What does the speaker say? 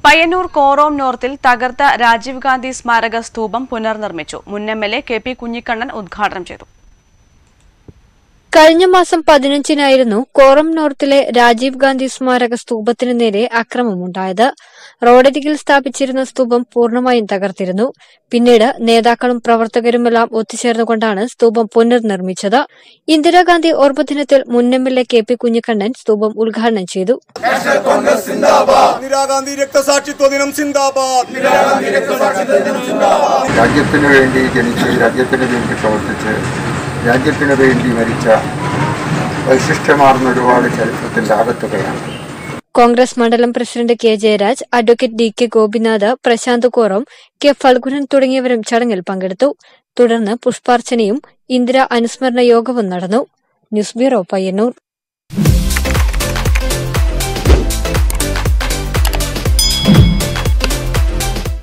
പയ്യന്നൂർ കോറോം നോർത്തിൽ തകർത്ത രാജീവ് ഗാന്ധി സ്മാരക സ്തൂപം പുനർനിർമ്മിച്ചു മുൻ M L A K P Kunhikannan ഉദ്ഘാടനം ചെയ്തു കഴിഞ്ഞ മാസം പതിനഞ്ചിനായിരുന്നു കോറം നോർത്തിലെ രാജീവ് ഗാന്ധി സ്മാരക സ്തൂപത്തിനു നേരെ അക്രമമുണ്ടായത് റോഡരികിൽ സ്ഥാപിച്ചിരുന്ന സ്തൂപം പൂർണ്ണമായും തകർത്തിരുന്നു പിന്നീട് നേതാക്കളും പ്രവർത്തകരുമെല്ലാം ഒത്തുചേർന്നുകൊണ്ടാണ് സ്തൂപം പുനർനിർമ്മിച്ചത് ഇന്ദിരാഗാന്ധി ഓർമ്മദിനത്തിൽ മുൻ M L A K P Kunhikannan സ്തൂപം ഉദ്ഘാടനം ചെയ്തു ഇന്ദിരാഗാന്ധി രക്തസാക്ഷിത്വ ദിനം സിന്ദാബാദ് രാജ്യത്തിന് വേണ്ടി ജനിച്ച് രാജ്യത്തിന് വേണ്ടി പ്രവർത്തിച്ച് രാജ്യത്തിന് വേണ്ടി മരിച്ച വൈശിഷ്ട്യമാർന്ന ഒരുപാട് ചരിത്രത്തിന്റെ ആകത്തുകയാണ് കോൺഗ്രസ് മണ്ഡലം president K Jayaraj advocate D K Gopinath Prashanth Koram K Phalgunan തുടങ്ങിയവരും ചടങ്ങിൽ പങ്കെടുത്തു തുടർന്ന് പുഷ്പാർച്ചനയും ഇന്ദിര അനുസ്മരണ യോഗവും നടന്നു ന്യൂസ് ബ്യൂറോ പയ്യന്നൂർ